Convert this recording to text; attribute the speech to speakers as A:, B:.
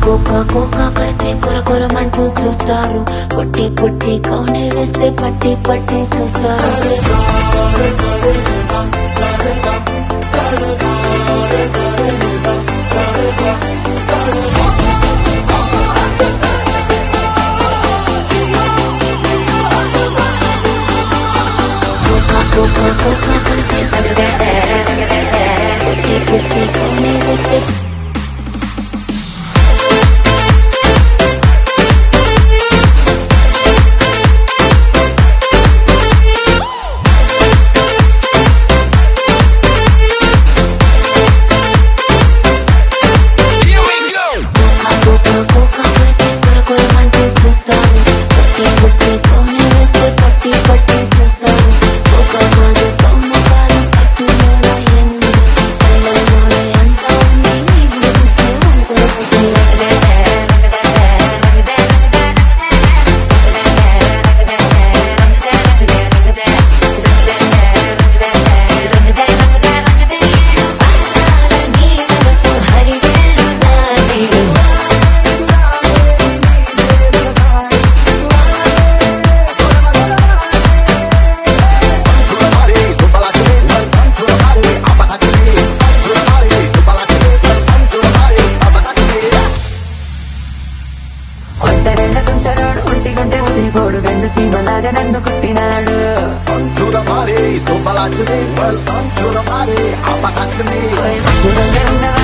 A: కోక కోక కడితే కొర కొరమంటూ చూస్తారు పొట్టి పొట్టి కౌనే వేస్తే పట్టి పట్టి చూస్తారు కోక కోక కోక కడితే పొట్టి పొట్టి కౌనే వేస్తే కోక కోక కడితే కొర కొరమంటూ చూస్తారు పొట్టి పొట్టి కౌనే వేస్తే పట్టి పట్టి చూస్తారు కోక కాదు కౌన కాదు పట్టులోన ఎన్ని కళ్ళలోన ఎంత ఉంది నీ గురించి వంకర
B: కొట్టరెళ్ళ కుంటరోడు ఒంటి గుంటె వదిలిపోడు గండు చీమలాగా నన్ను కుట్టినాడు
C: To the party, so balanced me, welcome to the party, I'm a
B: దూరంగా ఉన్న